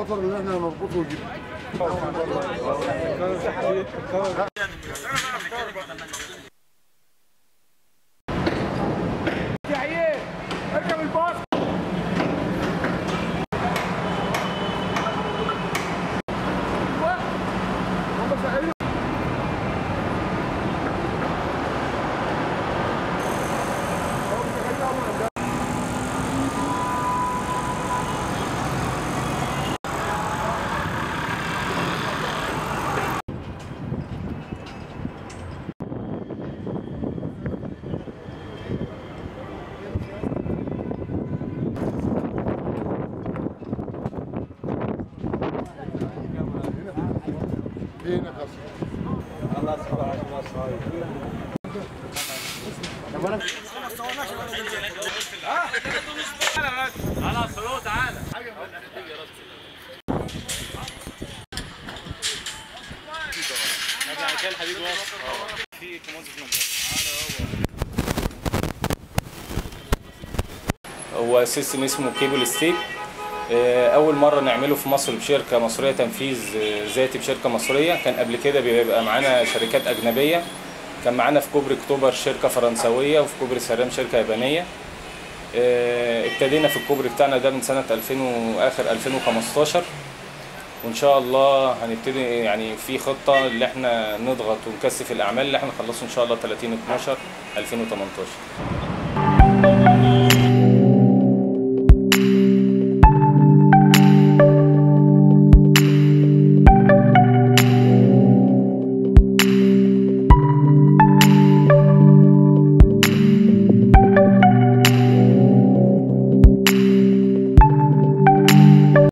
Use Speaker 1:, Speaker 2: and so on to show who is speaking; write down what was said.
Speaker 1: خطر ان احنا نربطه ونجيبه اركب الباص هنا خلاص
Speaker 2: خلاص هو تعالى كان حبيبي في هو سيستم اسمه كيبل ستيك آه، اول مره نعمله في مصر بشركه مصريه تنفيذ آه، ذاتي بشركه مصريه كان قبل كده بيبقى معانا شركات اجنبيه كان معانا في كوبري اكتوبر شركه فرنسويه وفي كوبري سرام شركه يابانيه آه، ابتدينا في الكوبري بتاعنا ده من سنه 2000 واخر 2015 وان شاء الله هنبتدي يعني في خطه اللي احنا نضغط ونكثف الاعمال اللي احنا نخلصه ان شاء الله 30 12 2018